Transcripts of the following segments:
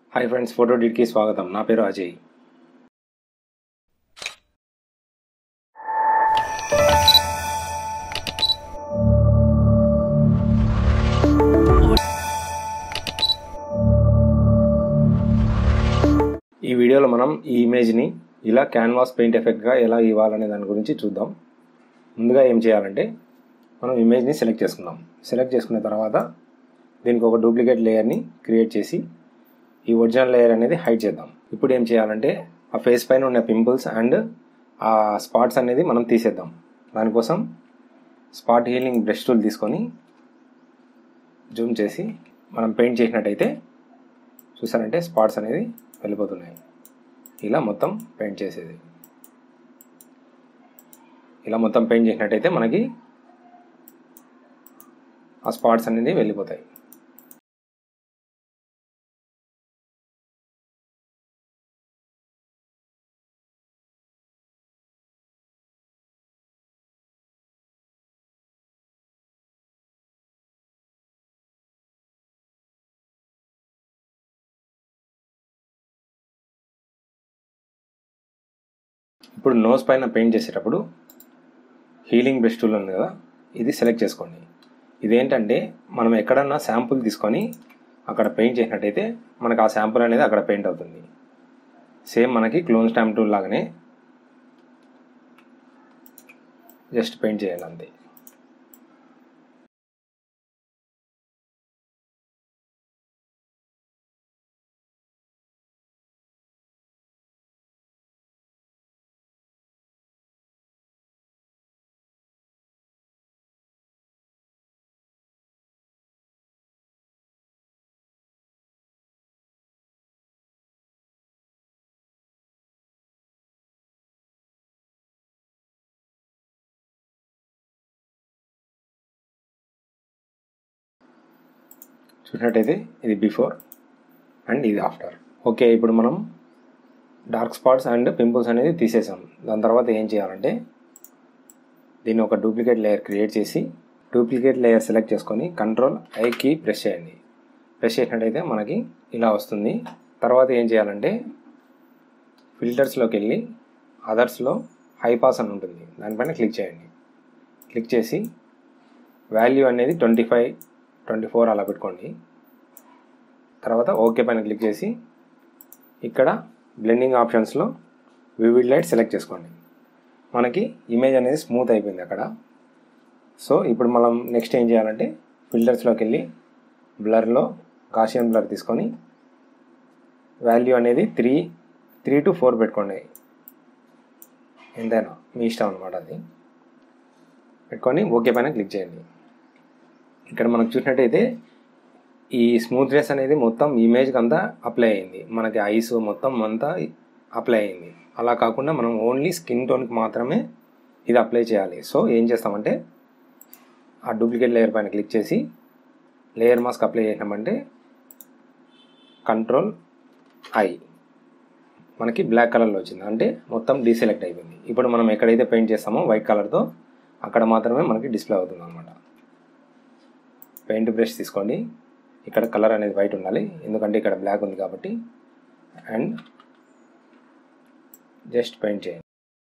hi friends photo డిట్కి స్వాగతం నా పేరు అజయ్ ఈ వీడియోలో మనం ఈ ఇమేజ్ని ఇలా క్యాన్వాస్ పెయింట్ ఎఫెక్ట్గా ఎలా ఇవ్వాలనే దాని గురించి చూద్దాం ముందుగా ఏం చేయాలంటే మనం ఇమేజ్ని సెలెక్ట్ చేసుకుందాం సెలెక్ట్ చేసుకున్న తర్వాత దీనికి ఒక డూప్లికేట్ లేయర్ని క్రియేట్ చేసి ఈ ఒరిజినల్ లేయర్ అనేది హైడ్ చేద్దాం ఇప్పుడు ఏం చేయాలంటే ఆ ఫేస్ పైన ఉన్న పింపుల్స్ అండ్ ఆ స్పాట్స్ అనేది మనం తీసేద్దాం దానికోసం స్పాట్ హీలింగ్ బ్రష్ టూల్ తీసుకొని జూమ్ చేసి మనం పెయింట్ చేసినట్టయితే చూసారంటే స్పాట్స్ అనేది వెళ్ళిపోతున్నాయి ఇలా మొత్తం పెయింట్ చేసేది ఇలా మొత్తం పెయింట్ చేసినట్టయితే మనకి ఆ స్పాట్స్ అనేది వెళ్ళిపోతాయి ఇప్పుడు నోస్ పైన పెయింట్ చేసేటప్పుడు హీలింగ్ బ్రష్ టూల్ ఉంది కదా ఇది సెలెక్ట్ చేసుకోండి ఇదేంటంటే మనం ఎక్కడన్నా శాంపుల్ తీసుకొని అక్కడ పెయింట్ చేసినట్టయితే మనకు ఆ శాంపుల్ అనేది అక్కడ పెయింట్ అవుతుంది సేమ్ మనకి క్లోన్ స్టాంప్ టూల్ లాగానే జస్ట్ పెయింట్ చేయాలి అంతే చూసినట్టయితే ఇది బిఫోర్ అండ్ ఇది ఆఫ్టర్ ఓకే ఇప్పుడు మనం డార్క్ స్పాట్స్ అండ్ పింపుల్స్ అనేది తీసేసాం దాని తర్వాత ఏం చేయాలంటే దీన్ని ఒక డూప్లికేట్ లేయర్ క్రియేట్ చేసి డూప్లికేట్ లేయర్ సెలెక్ట్ చేసుకొని కంట్రోల్ ఐకి ప్రెస్ చేయండి ప్రెస్ చేసినట్టయితే మనకి ఇలా వస్తుంది తర్వాత ఏం చేయాలంటే ఫిల్టర్స్లోకి వెళ్ళి అదర్స్లో హైపాస్ అని ఉంటుంది దానిపైన క్లిక్ చేయండి క్లిక్ చేసి వాల్యూ అనేది ట్వంటీ ఫైవ్ ట్వంటీ ఫోర్ అలా పెట్టుకోండి తర్వాత ఓకే పైన క్లిక్ చేసి ఇక్కడ బ్లెండింగ్ ఆప్షన్స్లో వివిడ్ లైట్ సెలెక్ట్ చేసుకోండి మనకి ఇమేజ్ అనేది స్మూత్ అయిపోయింది అక్కడ సో ఇప్పుడు మనం నెక్స్ట్ ఏం చేయాలంటే ఫిల్టర్స్లోకి వెళ్ళి బ్లర్లో గాషియన్ బ్లర్ తీసుకొని వాల్యూ అనేది త్రీ త్రీ టు ఫోర్ పెట్టుకోండి ఎంతైనా మీ ఇష్టం అనమాట అది పెట్టుకొని ఓకే పైన క్లిక్ చేయండి ఇక్కడ మనకు చూసినట్టయితే ఈ స్మూత్నెస్ అనేది మొత్తం ఇమేజ్కి అంతా అప్లై అయింది మనకి ఐస్ మొత్తం అంతా అప్లై అయింది అలా కాకుండా మనం ఓన్లీ స్కిన్ టోన్కి మాత్రమే ఇది అప్లై చేయాలి సో ఏం చేస్తామంటే ఆ డూప్లికేట్ లేయర్ పైన క్లిక్ చేసి లేయర్ మాస్క్ అప్లై చేసినామంటే కంట్రోల్ ఐ మనకి బ్లాక్ కలర్లో వచ్చింది అంటే మొత్తం డీసెలెక్ట్ అయిపోయింది ఇప్పుడు మనం ఎక్కడైతే పెయింట్ చేస్తామో వైట్ కలర్తో అక్కడ మాత్రమే మనకి డిస్ప్లే అవుతుంది అనమాట పెయింట్ బ్రష్ తీసుకోండి ఇక్కడ కలర్ అనేది వైట్ ఉండాలి ఎందుకంటే ఇక్కడ బ్లాక్ ఉంది కాబట్టి అండ్ జస్ట్ పెయింట్ చేయండి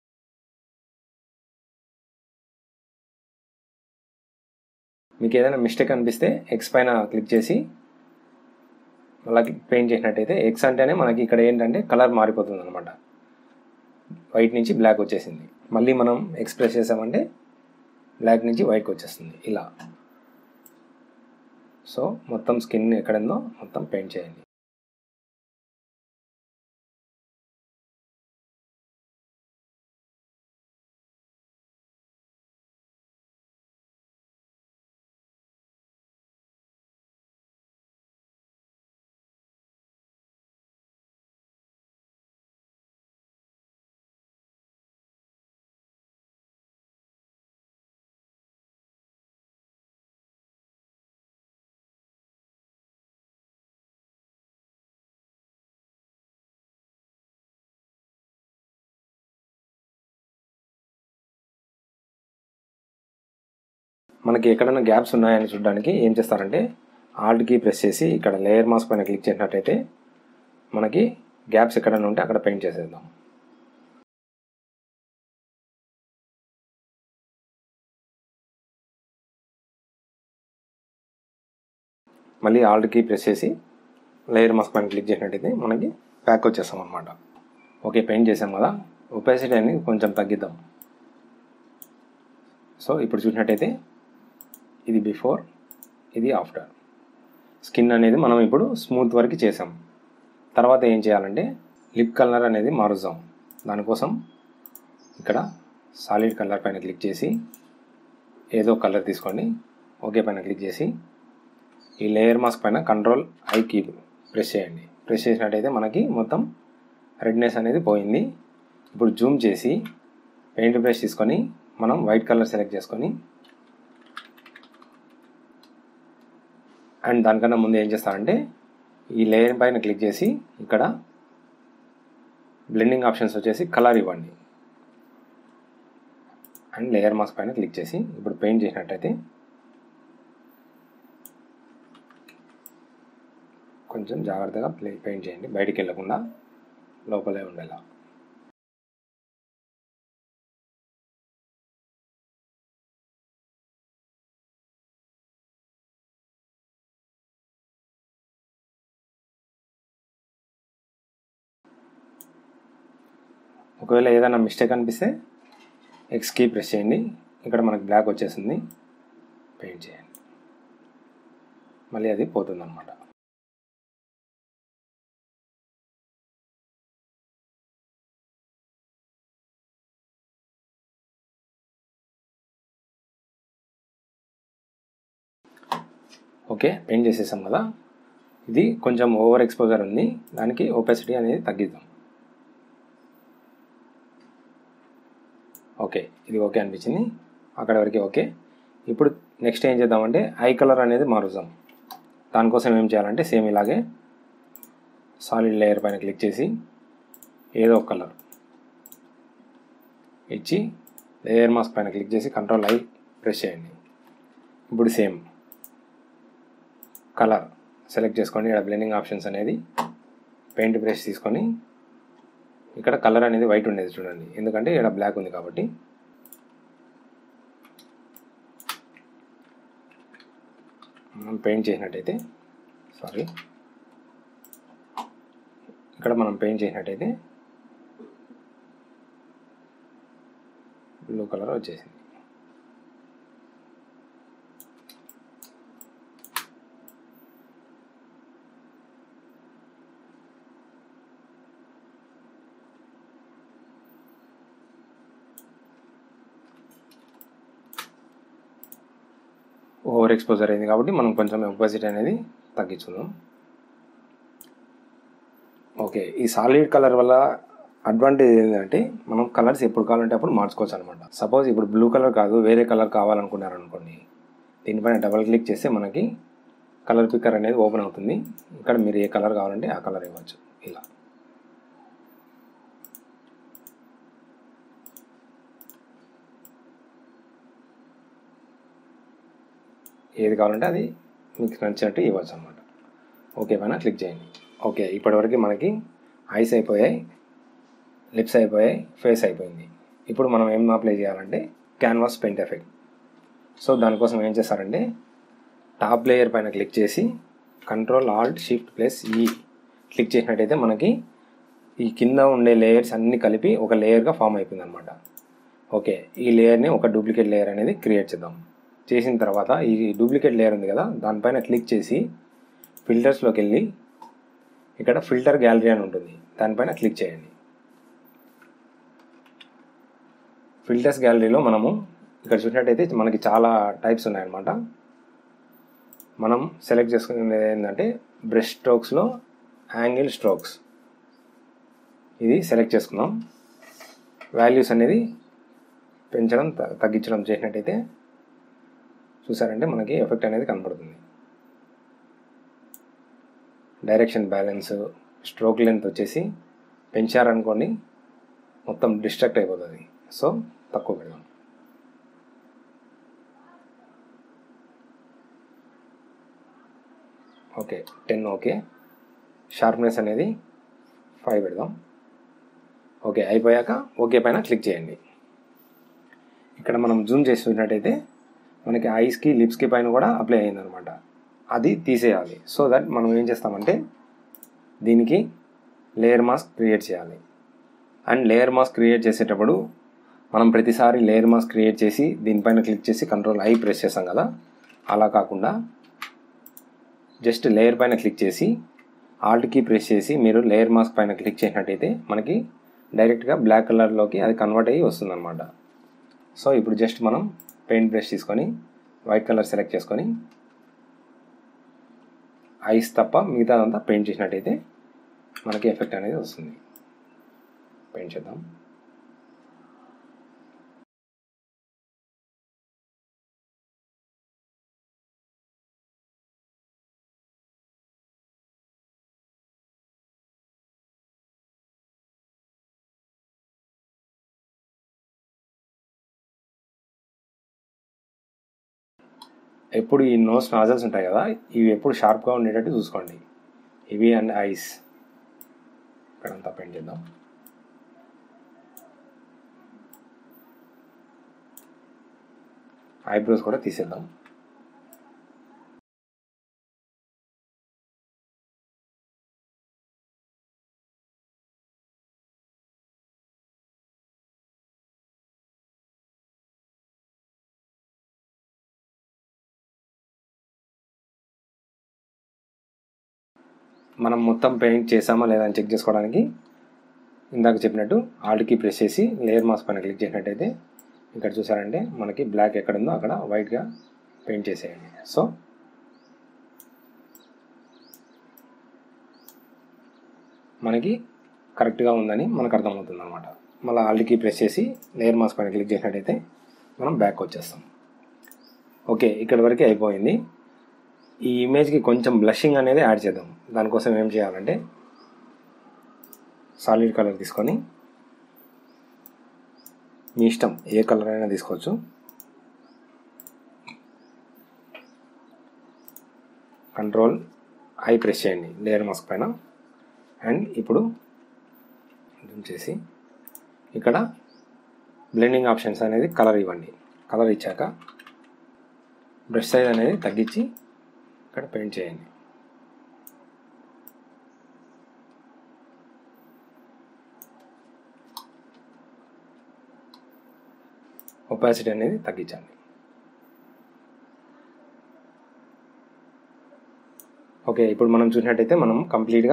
మీకు ఏదైనా మిస్టేక్ అనిపిస్తే ఎక్స్ పైన క్లిక్ చేసి మళ్ళీ పెయింట్ చేసినట్టయితే ఎక్స్ అంటేనే మనకి ఇక్కడ ఏంటంటే కలర్ మారిపోతుంది అనమాట వైట్ నుంచి బ్లాక్ వచ్చేసింది మళ్ళీ మనం ఎక్స్ప్రెస్ చేసామంటే బ్లాక్ నుంచి వైట్కి వచ్చేస్తుంది ఇలా సో మొత్తం స్కిన్ ఎక్కడుందో మొత్తం పెయింట్ చేయండి మనకి ఎక్కడైనా గ్యాప్స్ ఉన్నాయని చూడడానికి ఏం చేస్తారంటే ఆల్ట్ కీ ప్రెస్ చేసి ఇక్కడ లేయర్ మాస్క్ పైన క్లిక్ చేసినట్టయితే మనకి గ్యాప్స్ ఎక్కడైనా ఉంటే అక్కడ పెయింట్ చేసేద్దాం మళ్ళీ ఆల్ట్ కీ ప్రెస్ చేసి లేయర్ మాస్క్ పైన క్లిక్ చేసినట్టయితే మనకి ప్యాక్ వచ్చేస్తాం అనమాట ఓకే పెయింట్ చేసాం కదా ఒపాసిటీ అనేది కొంచెం తగ్గిద్దాం సో ఇప్పుడు చూసినట్టయితే ఇది బిఫోర్ ఇది ఆఫ్టర్ స్కిన్ అనేది మనం ఇప్పుడు స్మూత్ వరకు చేసాం తర్వాత ఏం చేయాలంటే లిప్ కలర్ అనేది మారుద్దాం దానికోసం ఇక్కడ సాలిడ్ కలర్ పైన క్లిక్ చేసి ఏదో కలర్ తీసుకోండి ఓకే పైన క్లిక్ చేసి ఈ లేయర్ మాస్క్ పైన కంట్రోల్ ఐ కీ ప్రెస్ చేయండి ప్రెస్ చేసినట్టయితే మనకి మొత్తం రెడ్నెస్ అనేది పోయింది ఇప్పుడు జూమ్ చేసి పెయింట్ బ్రష్ తీసుకొని మనం వైట్ కలర్ సెలెక్ట్ చేసుకొని అండ్ దానికన్నా ముందు ఏం చేస్తానంటే ఈ లేయర్ పైన క్లిక్ చేసి ఇక్కడ బ్లెండింగ్ ఆప్షన్స్ వచ్చేసి కలర్ ఇవ్వండి అండ్ లేయర్ మాస్క్ పైన క్లిక్ చేసి ఇప్పుడు పెయింట్ చేసినట్టయితే కొంచెం జాగ్రత్తగా ప్లే పెయింట్ చేయండి బయటికి వెళ్ళకుండా లోపలే ఉండేలా ఒకవేళ ఏదైనా మిస్టేక్ అనిపిస్తే ఎక్స్ కీ ప్రెస్ చేయండి ఇక్కడ మనకు బ్లాక్ వచ్చేసింది పెయింట్ చేయండి మళ్ళీ అది పోతుంది అనమాట ఓకే పెయింట్ చేసేసాం కదా ఇది కొంచెం ఓవర్ ఎక్స్పోజర్ ఉంది దానికి ఓపెసిటీ అనేది తగ్గిద్దాం ఓకే ఇది ఓకే అనిపించింది అక్కడ వరకు ఓకే ఇప్పుడు నెక్స్ట్ ఏం చేద్దామంటే ఐ కలర్ అనేది మారుద్దాం దానికోసం ఏం చేయాలంటే సేమ్ ఇలాగే సాలిడ్ లేయర్ పైన క్లిక్ చేసి ఏదో ఒక కలర్ ఇచ్చి లేయర్ మాస్క్ పైన క్లిక్ చేసి కంట్రోల్ ఐ ప్రెస్ చేయండి ఇప్పుడు సేమ్ కలర్ సెలెక్ట్ చేసుకోండి ఇక్కడ బ్లెండింగ్ ఆప్షన్స్ అనేది పెయింట్ బ్రష్ తీసుకొని ఇక్కడ కలర్ అనేది వైట్ ఉండేది చూడండి ఎందుకంటే ఇక్కడ బ్లాక్ ఉంది కాబట్టి మనం పెయింట్ చేసినట్టయితే సారీ ఇక్కడ మనం పెయింట్ చేసినట్టయితే బ్లూ కలర్ వచ్చేసింది ఓవర్ ఎక్స్పోజర్ అయింది కాబట్టి మనం కొంచెం ఒపాసిటీ అనేది తగ్గించుకుందాం ఓకే ఈ సాలిడ్ కలర్ వల్ల అడ్వాంటేజ్ ఏంటంటే మనం కలర్స్ ఎప్పుడు కావాలంటే అప్పుడు మార్చుకోవచ్చు అనమాట సపోజ్ ఇప్పుడు బ్లూ కలర్ కాదు వేరే కలర్ కావాలనుకున్నారనుకోండి దీనిపైన డబల్ క్లిక్ చేస్తే మనకి కలర్ పిక్కర్ అనేది ఓపెన్ అవుతుంది ఇక్కడ మీరు ఏ కలర్ కావాలంటే ఆ కలర్ ఇవ్వచ్చు ఇలా ఏది కావాలంటే అది మీకు నచ్చినట్టు ఇవ్వచ్చు అనమాట ఓకే పైన క్లిక్ చేయండి ఓకే ఇప్పటివరకు మనకి ఐస్ అయిపోయాయి లిప్స్ అయిపోయాయి ఫేస్ అయిపోయింది ఇప్పుడు మనం ఏం అప్లై చేయాలంటే క్యాన్వాస్ పెయింట్ ఎఫెక్ట్ సో దానికోసం ఏం చేస్తారంటే టాప్ లేయర్ పైన క్లిక్ చేసి control alt shift plus E click చేసినట్టయితే మనకి ఈ కింద ఉండే లేయర్స్ అన్నీ కలిపి ఒక లేయర్గా ఫామ్ అయిపోయింది అనమాట ఓకే ఈ లేయర్ని ఒక డూప్లికేట్ లేయర్ అనేది క్రియేట్ చేద్దాం చేసిన తర్వాత ఈ డూప్లికేట్ లేయర్ ఉంది కదా దానిపైన క్లిక్ చేసి ఫిల్టర్స్లోకి వెళ్ళి ఇక్కడ ఫిల్టర్ గ్యాలరీ అని ఉంటుంది దానిపైన క్లిక్ చేయండి ఫిల్టర్స్ గ్యాలరీలో మనము ఇక్కడ చూసినట్టయితే మనకి చాలా టైప్స్ ఉన్నాయన్నమాట మనం సెలెక్ట్ చేసుకునేది ఏంటంటే బ్రష్ స్ట్రోక్స్లో యాంగిల్ స్ట్రోక్స్ ఇది సెలెక్ట్ చేసుకున్నాం వాల్యూస్ అనేది పెంచడం త- తగ్గించడం చేసినట్టయితే చూసారంటే మనకి ఎఫెక్ట్ అనేది కనపడుతుంది డైరెక్షన్ బ్యాలెన్స్ స్ట్రోక్ లెంత్ వచ్చేసి పెంచారనుకోండి మొత్తం డిస్ట్రాక్ట్ అయిపోతుంది సో తక్కువ పెడదాం ఓకే టెన్ ఓకే షార్ప్నెస్ అనేది ఫైవ్ పెడదాం ఓకే అయిపోయాక ఓకే పైన క్లిక్ చేయండి ఇక్కడ మనం జూమ్ చేసి చూసినట్టయితే మనకి ఐస్కి లిప్స్కి పైన కూడా అప్లై అయిందనమాట అది తీసేయాలి సో దట్ మనం ఏం చేస్తామంటే దీనికి లేయర్ మాస్క్ క్రియేట్ చేయాలి అండ్ లేయర్ మాస్క్ క్రియేట్ చేసేటప్పుడు మనం ప్రతిసారి లేయర్ మాస్క్ క్రియేట్ చేసి దీనిపైన క్లిక్ చేసి కంట్రోల్ ఐ ప్రెస్ చేస్తాం కదా అలా కాకుండా జస్ట్ లేయర్ పైన క్లిక్ చేసి ఆల్ట్కి ప్రెస్ చేసి మీరు లేయర్ మాస్క్ పైన క్లిక్ చేసినట్టయితే మనకి డైరెక్ట్గా బ్లాక్ కలర్లోకి అది కన్వర్ట్ అయ్యి వస్తుందన్నమాట సో ఇప్పుడు జస్ట్ మనం పెయింట్ బ్రష్ తీసుకొని వైట్ కలర్ సెలెక్ట్ చేసుకొని ఐస్ తప్ప మిగతాదంతా పెయింట్ చేసినట్టయితే మనకి ఎఫెక్ట్ అనేది వస్తుంది పెయింట్ చేద్దాం ఎప్పుడు ఈ నోస్ నాజల్స్ ఉంటాయి కదా ఇవి ఎప్పుడు షార్ప్గా ఉండేటట్టు చూసుకోండి ఇవి అండ్ ఐస్ ఇక్కడంతా పెయింట్ చేద్దాం ఐబ్రోస్ కూడా తీసేద్దాం మనం మొత్తం పెయింట్ చేసామా లేదా అని చెక్ చేసుకోవడానికి ఇందాక చెప్పినట్టు ఆల్ట్కి ప్రెస్ చేసి లేయర్ మాస్క్ పైన క్లిక్ చేసినట్టయితే ఇక్కడ చూసారంటే మనకి బ్లాక్ ఎక్కడ ఉందో అక్కడ వైట్గా పెయింట్ చేసేయండి సో మనకి కరెక్ట్గా ఉందని మనకు అర్థమవుతుంది అనమాట మళ్ళీ ఆల్ట్కి ప్రెస్ చేసి లేయర్ మాస్క్ పైన క్లిక్ చేసినట్టయితే మనం బ్యాక్ వచ్చేస్తాం ఓకే ఇక్కడ వరకే అయిపోయింది ఈ ఇమేజ్కి కొంచెం బ్లషింగ్ అనేది యాడ్ చేద్దాం దానికోసం ఏం చేయాలంటే సాలిడ్ కలర్ తీసుకొని మీ ఇష్టం ఏ కలర్ అయినా తీసుకోవచ్చు కంట్రోల్ ఐ ప్రెస్ చేయండి లేయర్ మాస్క్ పైన అండ్ ఇప్పుడు జూమ్ చేసి ఇక్కడ బ్లెండింగ్ ఆప్షన్స్ అనేది కలర్ ఇవ్వండి కలర్ ఇచ్చాక బ్రష్ సైజ్ అనేది తగ్గించి ఇక్కడ పెయింట్ చేయండి ఒపాసిటీ అనేది తగ్గించండి ఓకే ఇప్పుడు మనం చూసినట్టయితే మనం కంప్లీట్గా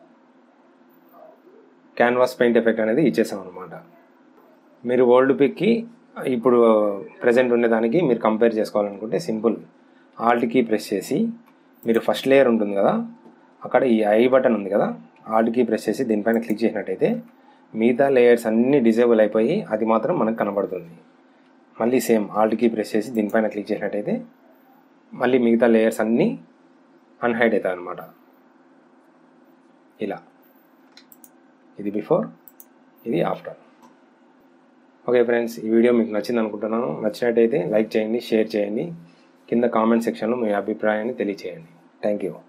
క్యాన్వాస్ పెయింట్ ఎఫెక్ట్ అనేది ఇచ్చేసాం అనమాట మీరు ఓల్డ్ పిక్కి ఇప్పుడు ప్రజెంట్ ఉండేదానికి మీరు కంపేర్ చేసుకోవాలనుకుంటే సింపుల్ ఆల్ట్కి ప్రెస్ చేసి మీరు ఫస్ట్ లేయర్ ఉంటుంది కదా అక్కడ ఈ ఐ బటన్ ఉంది కదా ఆల్ట్కి ప్రెస్ చేసి దీనిపైన క్లిక్ చేసినట్టయితే మిగతా లేయర్స్ అన్నీ డిజేబుల్ అయిపోయి అది మాత్రం మనకు కనబడుతుంది మళ్ళీ సేమ్ ఆల్ట్కి ప్రెస్ చేసి దీనిపైన క్లిక్ చేసినట్టయితే మళ్ళీ మిగతా లేయర్స్ అన్నీ అన్హైడ్ అవుతాయి అనమాట ఇలా ఇది బిఫోర్ ఇది ఆఫ్టర్ ఓకే ఫ్రెండ్స్ ఈ వీడియో మీకు నచ్చింది అనుకుంటున్నాను నచ్చినట్టయితే లైక్ చేయండి షేర్ చేయండి కింద కామెంట్ సెక్షన్లో మీ అభిప్రాయాన్ని తెలియచేయండి థ్యాంక్ యూ